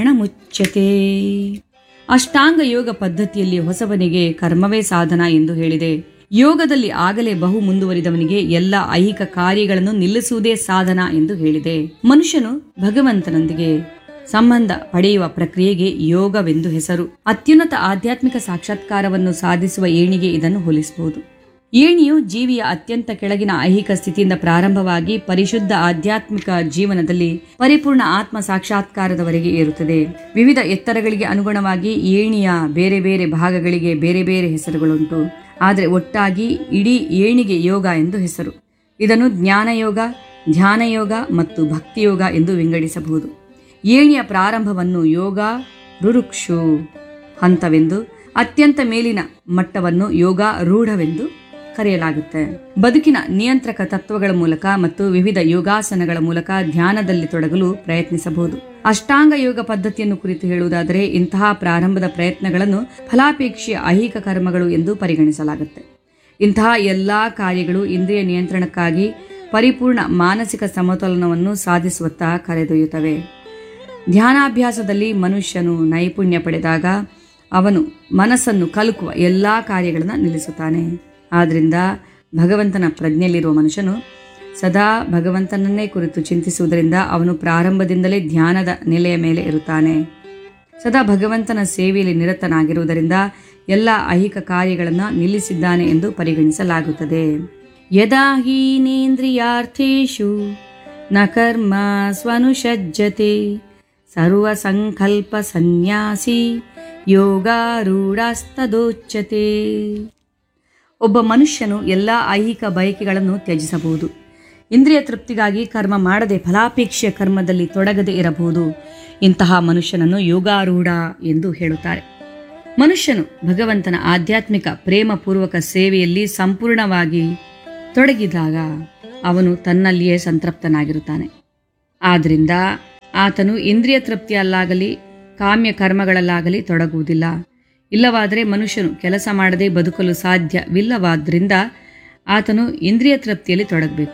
ಮುಚ್ಚತೆ ಅಷ್ಟಾಂಗ ಯೋಗ ಪದ್ಧತಿಯಲ್ಲಿ ಹೊಸವನಿಗೆ ಕರ್ಮವೇ ಸಾಧನ ಎಂದು ಹೇಳಿದೆ ಯೋಗದಲ್ಲಿ ಆಗಲೇ ಬಹು ಮುಂದುವರಿದವನಿಗೆ ಎಲ್ಲ ಐಹಿಕ ಕಾರ್ಯಗಳನ್ನು ನಿಲ್ಲಿಸುವುದೇ ಸಾಧನ ಎಂದು ಹೇಳಿದೆ ಮನುಷ್ಯನು ಭಗವಂತನೊಂದಿಗೆ ಸಂಬಂಧ ಪಡೆಯುವ ಪ್ರಕ್ರಿಯೆಗೆ ಯೋಗವೆಂದು ಹೆಸರು ಅತ್ಯುನ್ನತ ಆಧ್ಯಾತ್ಮಿಕ ಸಾಕ್ಷಾತ್ಕಾರವನ್ನು ಸಾಧಿಸುವ ಏಣಿಗೆ ಇದನ್ನು ಹೋಲಿಸಬಹುದು ಏಣಿಯು ಜೀವಿಯ ಅತ್ಯಂತ ಕೆಳಗಿನ ಐಹಿಕ ಸ್ಥಿತಿಯಿಂದ ಪ್ರಾರಂಭವಾಗಿ ಪರಿಶುದ್ಧ ಆಧ್ಯಾತ್ಮಿಕ ಜೀವನದಲ್ಲಿ ಪರಿಪೂರ್ಣ ಆತ್ಮ ಸಾಕ್ಷಾತ್ಕಾರದವರೆಗೆ ಏರುತ್ತದೆ ವಿವಿಧ ಎತ್ತರಗಳಿಗೆ ಅನುಗುಣವಾಗಿ ಏಣಿಯ ಬೇರೆ ಬೇರೆ ಭಾಗಗಳಿಗೆ ಬೇರೆ ಬೇರೆ ಹೆಸರುಗಳುಂಟು ಆದರೆ ಒಟ್ಟಾಗಿ ಇಡೀ ಏಣಿಗೆ ಯೋಗ ಎಂದು ಹೆಸರು ಇದನ್ನು ಜ್ಞಾನಯೋಗ ಧ್ಯಾನಯೋಗ ಮತ್ತು ಭಕ್ತಿಯೋಗ ಎಂದು ವಿಂಗಡಿಸಬಹುದು ಏಣಿಯ ಪ್ರಾರಂಭವನ್ನು ಯೋಗ ರುರುಕ್ಷು ಹಂತವೆಂದು ಅತ್ಯಂತ ಮೇಲಿನ ಮಟ್ಟವನ್ನು ಯೋಗ ರೂಢವೆಂದು ಕರೆಯಲಾಗುತ್ತೆ ಬದುಕಿನ ನಿಯಂತ್ರಕ ತತ್ವಗಳ ಮೂಲಕ ಮತ್ತು ವಿವಿಧ ಯೋಗಾಸನಗಳ ಮೂಲಕ ಧ್ಯಾನದಲ್ಲಿ ತೊಡಗಲು ಪ್ರಯತ್ನಿಸಬಹುದು ಅಷ್ಟಾಂಗ ಯೋಗ ಪದ್ಧತಿಯನ್ನು ಕುರಿತು ಹೇಳುವುದಾದರೆ ಇಂತಹ ಪ್ರಾರಂಭದ ಪ್ರಯತ್ನಗಳನ್ನು ಫಲಾಪೇಕ್ಷೆಯ ಐಹಿಕ ಕರ್ಮಗಳು ಎಂದು ಪರಿಗಣಿಸಲಾಗುತ್ತೆ ಇಂತಹ ಎಲ್ಲಾ ಕಾರ್ಯಗಳು ಇಂದ್ರಿಯ ನಿಯಂತ್ರಣಕ್ಕಾಗಿ ಪರಿಪೂರ್ಣ ಮಾನಸಿಕ ಸಮತೋಲನವನ್ನು ಸಾಧಿಸುವತ್ತ ಕರೆದೊಯ್ಯುತ್ತವೆ ಧ್ಯಾನಾಭ್ಯಾಸದಲ್ಲಿ ಮನುಷ್ಯನು ನೈಪುಣ್ಯ ಪಡೆದಾಗ ಅವನು ಮನಸ್ಸನ್ನು ಕಲುಕುವ ಎಲ್ಲ ಕಾರ್ಯಗಳನ್ನು ನಿಲ್ಲಿಸುತ್ತಾನೆ ಆದ್ದರಿಂದ ಭಗವಂತನ ಪ್ರಜ್ಞೆಯಲ್ಲಿರುವ ಮನುಷ್ಯನು ಸದಾ ಭಗವಂತನನ್ನೇ ಕುರಿತು ಚಿಂತಿಸುವುದರಿಂದ ಅವನು ಪ್ರಾರಂಭದಿಂದಲೇ ಧ್ಯಾನದ ನೆಲೆಯ ಮೇಲೆ ಇರುತ್ತಾನೆ ಸದಾ ಭಗವಂತನ ಸೇವೆಯಲ್ಲಿ ನಿರತನಾಗಿರುವುದರಿಂದ ಎಲ್ಲ ಐಹಿಕ ಕಾರ್ಯಗಳನ್ನು ನಿಲ್ಲಿಸಿದ್ದಾನೆ ಎಂದು ಪರಿಗಣಿಸಲಾಗುತ್ತದೆ ಯದಾ ಹೀನೇಂದ್ರಿಯಾರ್ಥೇಶು ನ ಕರ್ಮ ಸ್ವನುಷಜ್ಜತೆ ಸರ್ವಸಂಕಲ್ಪ ಸನ್ಯಾಸಿ ಯೋಗಾರೂಢಸ್ತದೋಚ್ಯತೆ ಒಬ್ಬ ಮನುಷ್ಯನು ಎಲ್ಲ ಐಹಿಕ ಬಯಕೆಗಳನ್ನು ತ್ಯಜಿಸಬಹುದು ಇಂದ್ರಿಯ ತೃಪ್ತಿಗಾಗಿ ಕರ್ಮ ಮಾಡದೆ ಫಲಾಪೇಕ್ಷೆಯ ಕರ್ಮದಲ್ಲಿ ತೊಡಗದೆ ಇರಬಹುದು ಇಂತಹ ಮನುಷ್ಯನನ್ನು ಯೋಗಾರೂಢ ಎಂದು ಹೇಳುತ್ತಾರೆ ಮನುಷ್ಯನು ಭಗವಂತನ ಆಧ್ಯಾತ್ಮಿಕ ಪ್ರೇಮಪೂರ್ವಕ ಸೇವೆಯಲ್ಲಿ ಸಂಪೂರ್ಣವಾಗಿ ತೊಡಗಿದಾಗ ಅವನು ತನ್ನಲ್ಲಿಯೇ ಸಂತೃಪ್ತನಾಗಿರುತ್ತಾನೆ ಆದ್ದರಿಂದ ಆತನು ಇಂದ್ರಿಯ ತೃಪ್ತಿಯಲ್ಲಾಗಲಿ ಕಾಮ್ಯ ಕರ್ಮಗಳಲ್ಲಾಗಲಿ ತೊಡಗುವುದಿಲ್ಲ ಇಲ್ಲವಾದರೆ ಮನುಷ್ಯನು ಕೆಲಸ ಮಾಡದೆ ಬದುಕಲು ಸಾಧ್ಯವಿಲ್ಲವಾದ್ದರಿಂದ ಆತನು ಇಂದ್ರಿಯ ತೃಪ್ತಿಯಲ್ಲಿ ತೊಡಗಬೇಕು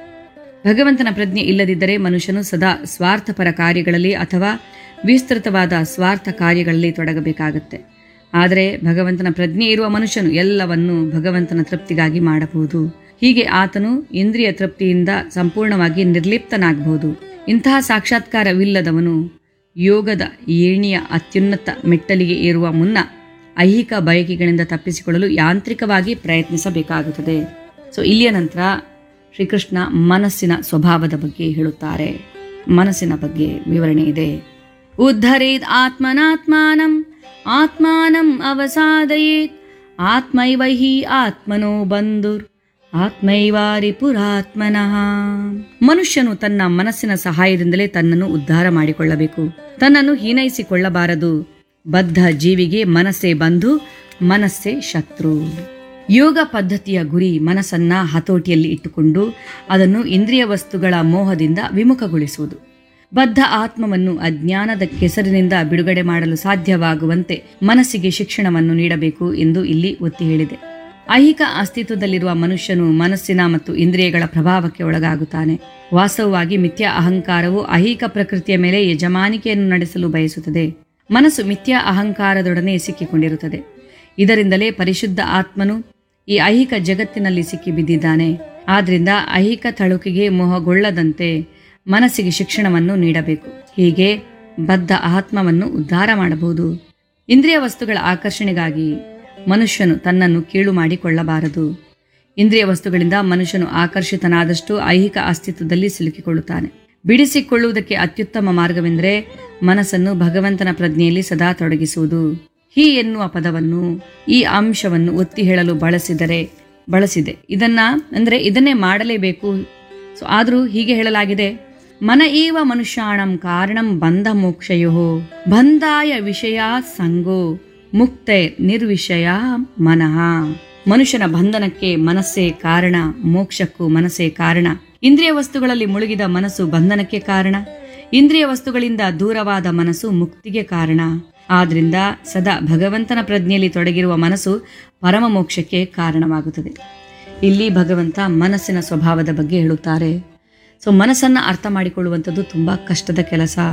ಭಗವಂತನ ಪ್ರಜ್ಞೆ ಇಲ್ಲದಿದ್ದರೆ ಮನುಷ್ಯನು ಸದಾ ಸ್ವಾರ್ಥಪರ ಕಾರ್ಯಗಳಲ್ಲಿ ಅಥವಾ ವಿಸ್ತೃತವಾದ ಸ್ವಾರ್ಥ ಕಾರ್ಯಗಳಲ್ಲಿ ತೊಡಗಬೇಕಾಗುತ್ತೆ ಆದರೆ ಭಗವಂತನ ಪ್ರಜ್ಞೆ ಇರುವ ಮನುಷ್ಯನು ಎಲ್ಲವನ್ನೂ ಭಗವಂತನ ತೃಪ್ತಿಗಾಗಿ ಮಾಡಬಹುದು ಹೀಗೆ ಆತನು ಇಂದ್ರಿಯ ತೃಪ್ತಿಯಿಂದ ಸಂಪೂರ್ಣವಾಗಿ ನಿರ್ಲಿಪ್ತನಾಗಬಹುದು ಇಂತಹ ಸಾಕ್ಷಾತ್ಕಾರವಿಲ್ಲದವನು ಯೋಗದ ಏಣಿಯ ಅತ್ಯುನ್ನತ ಮೆಟ್ಟಲಿಗೆ ಏರುವ ಮುನ್ನ ಐಹಿಕ ಬಯಕೆಗಳಿಂದ ತಪ್ಪಿಸಿಕೊಳ್ಳಲು ಯಾಂತ್ರಿಕವಾಗಿ ಪ್ರಯತ್ನಿಸಬೇಕಾಗುತ್ತದೆ ಸೊ ಇಲ್ಲಿಯ ನಂತರ ಶ್ರೀಕೃಷ್ಣ ಮನಸ್ಸಿನ ಸ್ವಭಾವದ ಬಗ್ಗೆ ಹೇಳುತ್ತಾರೆ ಮನಸ್ಸಿನ ಬಗ್ಗೆ ವಿವರಣೆ ಇದೆ ಉದ್ಧರೇದ್ ಆತ್ಮನಾತ್ಮಾನಂ ಆತ್ಮಾನಂ ಅವಸಾದಯೇತ್ ಆತ್ಮೈವ ಹಿ ಆತ್ಮನೋ ಬಂಧುರ್ ಆತ್ಮೈವಾರಿ ಪುರಾತ್ಮನಃ ಮನುಷ್ಯನು ತನ್ನ ಮನಸ್ಸಿನ ಸಹಾಯದಿಂದಲೇ ತನ್ನನ್ನು ಉದ್ಧಾರ ಮಾಡಿಕೊಳ್ಳಬೇಕು ತನ್ನನ್ನು ಹೀನೈಸಿಕೊಳ್ಳಬಾರದು ಬದ್ಧ ಜೀವಿಗೆ ಮನಸ್ಸೇ ಬಂಧು ಮನಸ್ಸೇ ಶತ್ರು ಯೋಗ ಪದ್ಧತಿಯ ಗುರಿ ಮನಸ್ಸನ್ನ ಹತೋಟಿಯಲ್ಲಿ ಇಟ್ಟುಕೊಂಡು ಅದನ್ನು ಇಂದ್ರಿಯ ವಸ್ತುಗಳ ಮೋಹದಿಂದ ವಿಮುಖಗೊಳಿಸುವುದು ಬದ್ಧ ಆತ್ಮವನ್ನು ಅಜ್ಞಾನದ ಕೆಸರಿನಿಂದ ಬಿಡುಗಡೆ ಮಾಡಲು ಸಾಧ್ಯವಾಗುವಂತೆ ಮನಸ್ಸಿಗೆ ಶಿಕ್ಷಣವನ್ನು ನೀಡಬೇಕು ಎಂದು ಇಲ್ಲಿ ಒತ್ತಿ ಹೇಳಿದೆ ಐಹಿಕ ಅಸ್ತಿತ್ವದಲ್ಲಿರುವ ಮನುಷ್ಯನು ಮನಸ್ಸಿನ ಮತ್ತು ಇಂದ್ರಿಯಗಳ ಪ್ರಭಾವಕ್ಕೆ ಒಳಗಾಗುತ್ತಾನೆ ವಾಸ್ತವವಾಗಿ ಮಿಥ್ಯಾ ಅಹಂಕಾರವು ಐಹಿಕ ಪ್ರಕೃತಿಯ ಮೇಲೆ ಯಜಮಾನಿಕೆಯನ್ನು ನಡೆಸಲು ಬಯಸುತ್ತದೆ ಮನಸ್ಸು ಮಿಥ್ಯಾ ಅಹಂಕಾರದೊಡನೆ ಸಿಕ್ಕಿಕೊಂಡಿರುತ್ತದೆ ಇದರಿಂದಲೇ ಪರಿಶುದ್ಧ ಆತ್ಮನು ಈ ಐಹಿಕ ಜಗತ್ತಿನಲ್ಲಿ ಸಿಕ್ಕಿಬಿದ್ದಿದ್ದಾನೆ ಆದ್ರಿಂದ ಐಹಿಕ ತಳುಕಿಗೆ ಮೋಹಗೊಳ್ಳದಂತೆ ಮನಸ್ಸಿಗೆ ಶಿಕ್ಷಣವನ್ನು ನೀಡಬೇಕು ಹೀಗೆ ಬದ್ಧ ಆತ್ಮವನ್ನು ಉದ್ಧಾರ ಮಾಡಬಹುದು ಇಂದ್ರಿಯ ವಸ್ತುಗಳ ಆಕರ್ಷಣೆಗಾಗಿ ಮನುಷ್ಯನು ತನ್ನನ್ನು ಕೀಳು ಮಾಡಿಕೊಳ್ಳಬಾರದು ಇಂದ್ರಿಯ ವಸ್ತುಗಳಿಂದ ಮನುಷ್ಯನು ಆಕರ್ಷಿತನಾದಷ್ಟು ಐಹಿಕ ಅಸ್ತಿತ್ವದಲ್ಲಿ ಸಿಲುಕಿಕೊಳ್ಳುತ್ತಾನೆ ಬಿಡಿಸಿಕೊಳ್ಳುವುದಕ್ಕೆ ಅತ್ಯುತ್ತಮ ಮಾರ್ಗವೆಂದರೆ ಮನಸ್ಸನ್ನು ಭಗವಂತನ ಪ್ರಜ್ಞೆಯಲ್ಲಿ ಸದಾ ತೊಡಗಿಸುವುದು ಹಿ ಎನ್ನುವ ಪದವನ್ನು ಈ ಅಂಶವನ್ನು ಒತ್ತಿ ಹೇಳಲು ಬಳಸಿದರೆ ಬಳಸಿದೆ ಇದನ್ನ ಅಂದ್ರೆ ಇದನ್ನೇ ಮಾಡಲೇಬೇಕು ಸೊ ಆದರೂ ಹೀಗೆ ಹೇಳಲಾಗಿದೆ ಮನ ಏವ ಮನುಷ್ಯಾಣಂ ಕಾರಣಂ ಬಂಧ ಮೋಕ್ಷಯೋ ಬಂಧಾಯ ವಿಷಯ ಸಂಗೋ ಮುಕ್ತೆ ನಿರ್ವಿಷಯ ಮನಃ ಮನುಷ್ಯನ ಬಂಧನಕ್ಕೆ ಮನಸ್ಸೇ ಕಾರಣ ಮೋಕ್ಷಕ್ಕೂ ಮನಸ್ಸೇ ಕಾರಣ ಇಂದ್ರಿಯ ವಸ್ತುಗಳಲ್ಲಿ ಮುಳುಗಿದ ಮನಸ್ಸು ಬಂಧನಕ್ಕೆ ಕಾರಣ ಇಂದ್ರಿಯ ವಸ್ತುಗಳಿಂದ ದೂರವಾದ ಮನಸ್ಸು ಮುಕ್ತಿಗೆ ಕಾರಣ ಆದ್ರಿಂದ ಸದಾ ಭಗವಂತನ ಪ್ರಜ್ಞೆಯಲ್ಲಿ ತೊಡಗಿರುವ ಮನಸ್ಸು ಪರಮ ಮೋಕ್ಷಕ್ಕೆ ಕಾರಣವಾಗುತ್ತದೆ ಇಲ್ಲಿ ಭಗವಂತ ಮನಸ್ಸಿನ ಸ್ವಭಾವದ ಬಗ್ಗೆ ಹೇಳುತ್ತಾರೆ ಸೊ ಮನಸ್ಸನ್ನ ಅರ್ಥ ಮಾಡಿಕೊಳ್ಳುವಂಥದ್ದು ತುಂಬಾ ಕಷ್ಟದ ಕೆಲಸ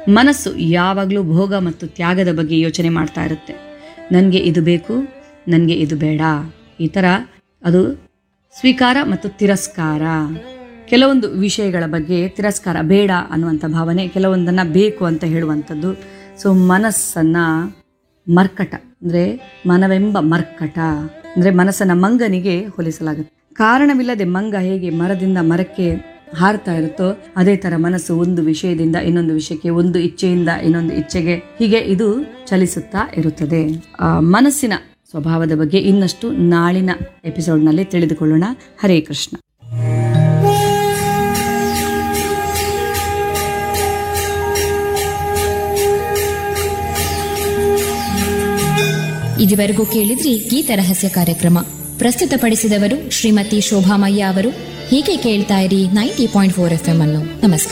ಮನಸ್ಸು ಯಾವಾಗಲೂ ಭೋಗ ಮತ್ತು ತ್ಯಾಗದ ಬಗ್ಗೆ ಯೋಚನೆ ಮಾಡ್ತಾ ಇರುತ್ತೆ ನನಗೆ ಇದು ಬೇಕು ನನಗೆ ಇದು ಬೇಡ ಈ ಥರ ಅದು ಸ್ವೀಕಾರ ಮತ್ತು ತಿರಸ್ಕಾರ ಕೆಲವೊಂದು ವಿಷಯಗಳ ಬಗ್ಗೆ ತಿರಸ್ಕಾರ ಬೇಡ ಅನ್ನುವಂಥ ಭಾವನೆ ಕೆಲವೊಂದನ್ನು ಬೇಕು ಅಂತ ಹೇಳುವಂಥದ್ದು ಸೊ ಮನಸ್ಸನ್ನು ಮರ್ಕಟ ಅಂದರೆ ಮನವೆಂಬ ಮರ್ಕಟ ಅಂದರೆ ಮನಸ್ಸನ್ನ ಮಂಗನಿಗೆ ಹೋಲಿಸಲಾಗುತ್ತೆ ಕಾರಣವಿಲ್ಲದೆ ಮಂಗ ಹೇಗೆ ಮರದಿಂದ ಮರಕ್ಕೆ ಹಾರ್ತಾ ಇರುತ್ತೋ ಅದೇ ಥರ ಮನಸ್ಸು ಒಂದು ವಿಷಯದಿಂದ ಇನ್ನೊಂದು ವಿಷಯಕ್ಕೆ ಒಂದು ಇಚ್ಛೆಯಿಂದ ಇನ್ನೊಂದು ಇಚ್ಛೆಗೆ ಹೀಗೆ ಇದು ಚಲಿಸುತ್ತಾ ಇರುತ್ತದೆ ಆ ಮನಸ್ಸಿನ ಸ್ವಭಾವದ ಬಗ್ಗೆ ಇನ್ನಷ್ಟು ನಾಳಿನ ಎಪಿಸೋಡ್ನಲ್ಲಿ ತಿಳಿದುಕೊಳ್ಳೋಣ ಹರೇ ಕೃಷ್ಣ ಇದುವರೆಗೂ ಕೇಳಿದ್ರಿ ಗೀತ ರಹಸ್ಯ ಕಾರ್ಯಕ್ರಮ ಪ್ರಸ್ತುತಪಡಿಸಿದವರು ಶ್ರೀಮತಿ ಶೋಭಾಮಯ್ಯ ಅವರು ಹೀಗೆ ಕೇಳ್ತಾ ಇರಿ ninety point four F M ಅನ್ನು ನಮಸ್ಕಾರ